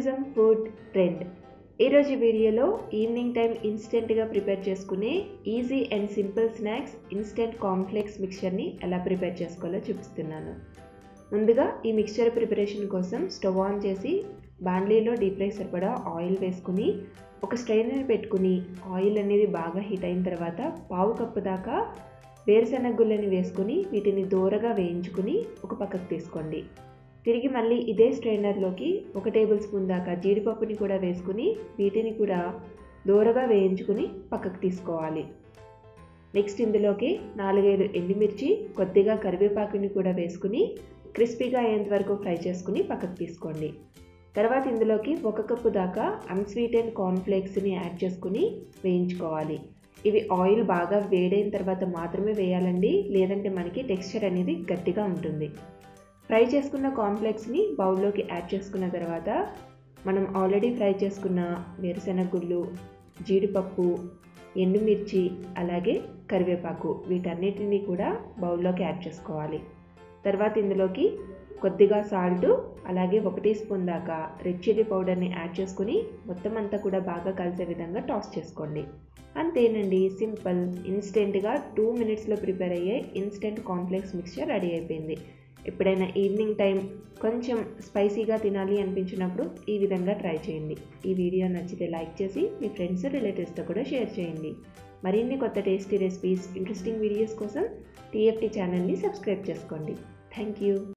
tourism food trend ఈరోజు వీడియోలో evening time ఇన్స్టెంట్గా ప్రిపేర్ చేసుకునే easy and simple snacks instant cornflakes మిక్చర్ని ఎలా ప్రిపేర్ చేసుకోవాలో చూపిస్తున్నాను ముందుగా ఈ మిక్చర్ ప్రిపరేషన్ కోసం స్టవ్ ఆన్ చేసి బాండ్లీలో డీప్ ఫ్రై సరిపడా ఆయిల్ వేసుకుని ఒక స్ట్రైనర్ పెట్టుకుని ఆయిల్ అనేది బాగా హీట్ అయిన తర్వాత పావు కప్పు దాకా వేరుశెనగ గుళ్ళని వేసుకుని వీటిని దూరగా వేయించుకుని ఒక పక్కకు తీసుకోండి తిరిగి మళ్ళీ ఇదే స్ట్రైనర్లోకి ఒక టేబుల్ స్పూన్ దాకా జీడిపప్పుని కూడా వేసుకుని వీటిని కూడా దూరగా వేయించుకుని పక్కకు తీసుకోవాలి నెక్స్ట్ ఇందులోకి నాలుగైదు ఎండుమిర్చి కొద్దిగా కరివేపాకుని కూడా వేసుకుని క్రిస్పీగా అయ్యేంత వరకు ఫ్రై చేసుకుని పక్కకు తీసుకోండి తర్వాత ఇందులోకి ఒక కప్పు దాకా అన్స్వీట్ అండ్ కార్న్ఫ్లేక్స్ని యాడ్ చేసుకుని వేయించుకోవాలి ఇవి ఆయిల్ బాగా వేడైన తర్వాత మాత్రమే వేయాలండి లేదంటే మనకి టెక్స్చర్ అనేది గట్టిగా ఉంటుంది ఫ్రై చేసుకున్న కాంప్లెక్స్ని బౌల్లోకి యాడ్ చేసుకున్న తర్వాత మనం ఆల్రెడీ ఫ్రై చేసుకున్న వేరుశెనగ గుళ్ళు జీడిపప్పు ఎండుమిర్చి అలాగే కరివేపాకు వీటన్నిటిని కూడా బౌల్లోకి యాడ్ చేసుకోవాలి తర్వాత ఇందులోకి కొద్దిగా సాల్ట్ అలాగే ఒక టీ స్పూన్ దాకా రెడ్ చిల్లీ పౌడర్ని యాడ్ చేసుకుని మొత్తం అంతా కూడా బాగా కలిసే విధంగా టాస్ చేసుకోండి అంతేనండి సింపుల్ ఇన్స్టెంట్గా టూ మినిట్స్లో ప్రిపేర్ అయ్యే ఇన్స్టెంట్ కాంప్లెక్స్ మిక్చర్ రెడీ అయిపోయింది ఎప్పుడైనా ఈవినింగ్ టైం కొంచెం స్పైసీగా తినాలి అనిపించినప్పుడు ఈ విధంగా ట్రై చేయండి ఈ వీడియో నచ్చితే లైక్ చేసి మీ ఫ్రెండ్స్ రిలేటివ్స్తో కూడా షేర్ చేయండి మరిన్ని కొత్త టేస్టీ రెసిపీస్ ఇంట్రెస్టింగ్ వీడియోస్ కోసం టీఎఫ్టీ ఛానల్ని సబ్స్క్రైబ్ చేసుకోండి థ్యాంక్ యూ